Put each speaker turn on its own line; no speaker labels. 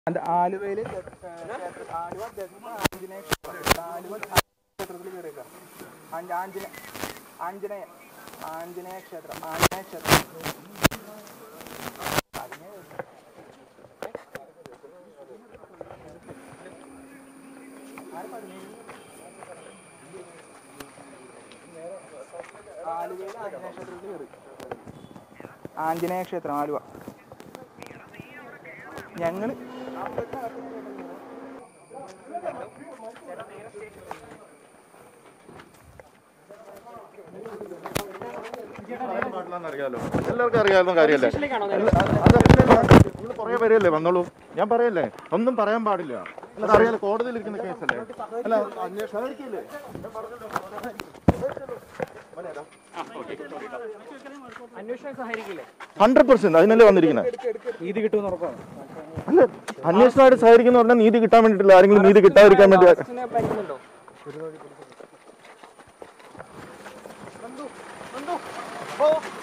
അത് ആലുവയില് ആലുവ ആഞ്ജനേയ ക്ഷേത്രം ആലുവ ക്ഷേത്രത്തിൽ കയറിയേക്കാം ആഞ്ജനേയ ആഞ്ജനേയ ആഞ്ജനേയ ക്ഷേത്രം ആഞ്ജനേയ ക്ഷേത്രം ആലുവയിൽ ആഞ്ജനേയ ക്ഷേത്രത്തിൽ കയറി ആഞ്ജനേയ ക്ഷേത്രം ആലുവ ഞങ്ങള്
അറിയാലോ എല്ലാവർക്കും അറിയാവുന്ന കാര്യമല്ലേ നിങ്ങൾ കുറേ പേരല്ലേ വന്നോളൂ ഞാൻ പറയല്ലേ ഒന്നും പറയാൻ പാടില്ല അതറിയാലോ കോടതിയിൽ ഇരിക്കുന്ന കേസല്ലേ അല്ല അന്വേഷണം
അന്വേഷണം സഹകരിക്കില്ലേ
ഹൺഡ്രഡ് പെർസെന്റ് അതിനല്ലേ വന്നിരിക്കുന്നത്
നീതി കിട്ടുമെന്ന് ഉറപ്പാണ്
അല്ല അന്വേഷണമായിട്ട് സഹകരിക്കുന്ന പറഞ്ഞാൽ നീതി കിട്ടാൻ വേണ്ടിയിട്ടില്ല ആരെങ്കിലും നീതി കിട്ടാതിരിക്കാൻ വേണ്ടി
ഭയക്കുന്നുണ്ടോ
ഓ